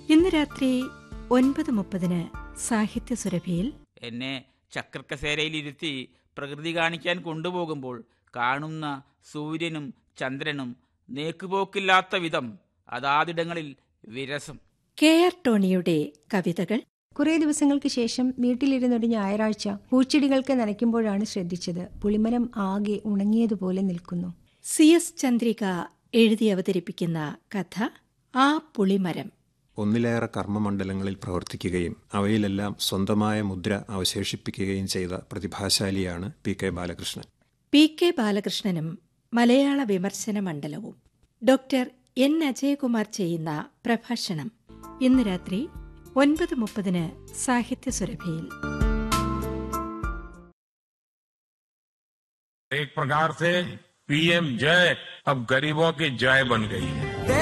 ഇന്ന് രാത്രി ഒൻപത് മുപ്പതിന് സാഹിത്യ സുരഭിയിൽ എന്നെ ചക്രക്കസേരയിലിരുത്തി പ്രകൃതി കാണിക്കാൻ കൊണ്ടുപോകുമ്പോൾ കാണുന്ന സൂര്യനും ചന്ദ്രനും നേക്കുപോക്കില്ലാത്ത വിധം അതാതിടങ്ങളിൽ വിരസം കെ ആർ ടോണിയുടെ കവിതകൾ കുറേ ദിവസങ്ങൾക്ക് ശേഷം വീട്ടിലിരുന്നൊരു ഞായറാഴ്ച പൂച്ചെടികൾക്ക് നനയ്ക്കുമ്പോഴാണ് ശ്രദ്ധിച്ചത് പുളിമരം ആകെ ഉണങ്ങിയതുപോലെ നിൽക്കുന്നു സി എസ് ചന്ദ്രിക എഴുതി അവതരിപ്പിക്കുന്ന കഥ ആ പുളിമരം ഒന്നിലേറെ കർമ്മമണ്ഡലങ്ങളിൽ പ്രവർത്തിക്കുകയും അവയിലെല്ലാം സ്വന്തമായ മുദ്ര അവശേഷിപ്പിക്കുകയും ചെയ്ത പ്രതിഭാശാലിയാണ് P K Balakrishnan P K ബാലകൃഷ്ണനും മലയാള വിമർശന മണ്ഡലവും ഡോക്ടർ എൻ അജയകുമാർ ചെയ്യുന്ന പ്രഭാഷണം ഇന്ന് രാത്രി ഒൻപത് മുപ്പതിന് സാഹിത്യ സുരഭിയിൽ एक प्रकार से पीएम जय अब गरीबों की जय बन गई है